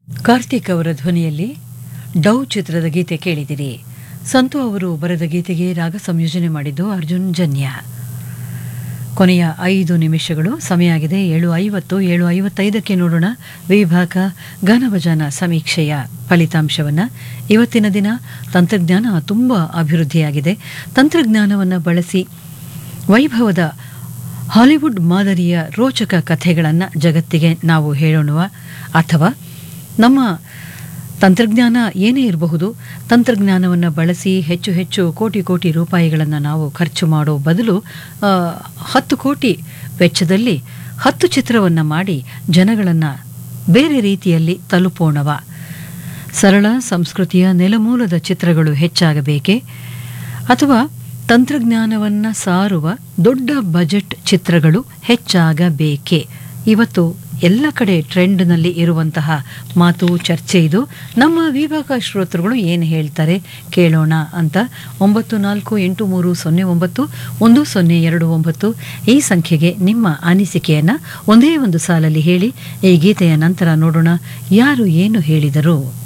ಕಾರ್ತಿಕ್ ಅವರ ಧ್ವನಿಯಲ್ಲಿ ಡೌ ಚಿತ್ರದ ಗೀತೆ ಕೇಳಿದಿರಿ ಸಂತು ಅವರು ಬರೆದ ಗೀತೆಗೆ ರಾಗ ಸಂಯೋಜನೆ ಮಾಡಿದ್ದು ಅರ್ಜುನ್ ಜನ್ಯ ಕೊನೆಯ ಐದು ನಿಮಿಷಗಳು ಸಮಯ ಆಗಿದೆ ಏಳು ಐವತ್ತು ಏಳು ಐವತ್ತೈದಕ್ಕೆ ನೋಡೋಣ ವಿಭಾಗ ಗಾನಭಜನ ಸಮೀಕ್ಷೆಯ ಫಲಿತಾಂಶವನ್ನು ಇವತ್ತಿನ ದಿನ ತಂತ್ರಜ್ಞಾನ ತುಂಬ ಅಭಿವೃದ್ಧಿಯಾಗಿದೆ ತಂತ್ರಜ್ಞಾನವನ್ನು ಬಳಸಿ ವೈಭವದ ಹಾಲಿವುಡ್ ಮಾದರಿಯ ರೋಚಕ ಕಥೆಗಳನ್ನು ಜಗತ್ತಿಗೆ ನಾವು ಹೇಳೋಣ ಅಥವಾ ನಮ್ಮ ತಂತ್ರಜ್ಞಾನ ಏನೇ ಇರಬಹುದು ತಂತ್ರಜ್ಞಾನವನ್ನು ಬಳಸಿ ಹೆಚ್ಚು ಹೆಚ್ಚು ಕೋಟಿ ಕೋಟಿ ರೂಪಾಯಿಗಳನ್ನು ನಾವು ಖರ್ಚು ಮಾಡೋ ಬದಲು ಆ, ಹತ್ತು ಕೋಟಿ ವೆಚ್ಚದಲ್ಲಿ ಹತ್ತು ಚಿತ್ರವನ್ನು ಮಾಡಿ ಜನಗಳನ್ನು ಬೇರೆ ರೀತಿಯಲ್ಲಿ ತಲುಪೋಣವ ಸರಳ ಸಂಸ್ಕೃತಿಯ ನೆಲಮೂಲದ ಚಿತ್ರಗಳು ಹೆಚ್ಚಾಗಬೇಕೇ ಅಥವಾ ತಂತ್ರಜ್ಞಾನವನ್ನು ಸಾರುವ ದೊಡ್ಡ ಬಜೆಟ್ ಚಿತ್ರಗಳು ಹೆಚ್ಚಾಗಬೇಕೇ ಇವತ್ತು ಎಲ್ಲ ಕಡೆ ಟ್ರೆಂಡ್ನಲ್ಲಿ ಇರುವಂತಹ ಮಾತು ಚರ್ಚೆ ಇದು ನಮ್ಮ ವಿಭಾಗ ಶ್ರೋತೃಗಳು ಏನು ಹೇಳ್ತಾರೆ ಕೇಳೋಣ ಅಂತ ಒಂಬತ್ತು ನಾಲ್ಕು ಎಂಟು ಮೂರು ಸೊನ್ನೆ ಒಂಬತ್ತು ಒಂದು ಸೊನ್ನೆ ಎರಡು ಒಂಬತ್ತು ಈ ಸಂಖ್ಯೆಗೆ ನಿಮ್ಮ ಅನಿಸಿಕೆಯನ್ನು ಒಂದೇ ಒಂದು ಸಾಲಲ್ಲಿ ಹೇಳಿ ಈ ಗೀತೆಯ ನಂತರ ನೋಡೋಣ ಯಾರು ಏನು ಹೇಳಿದರು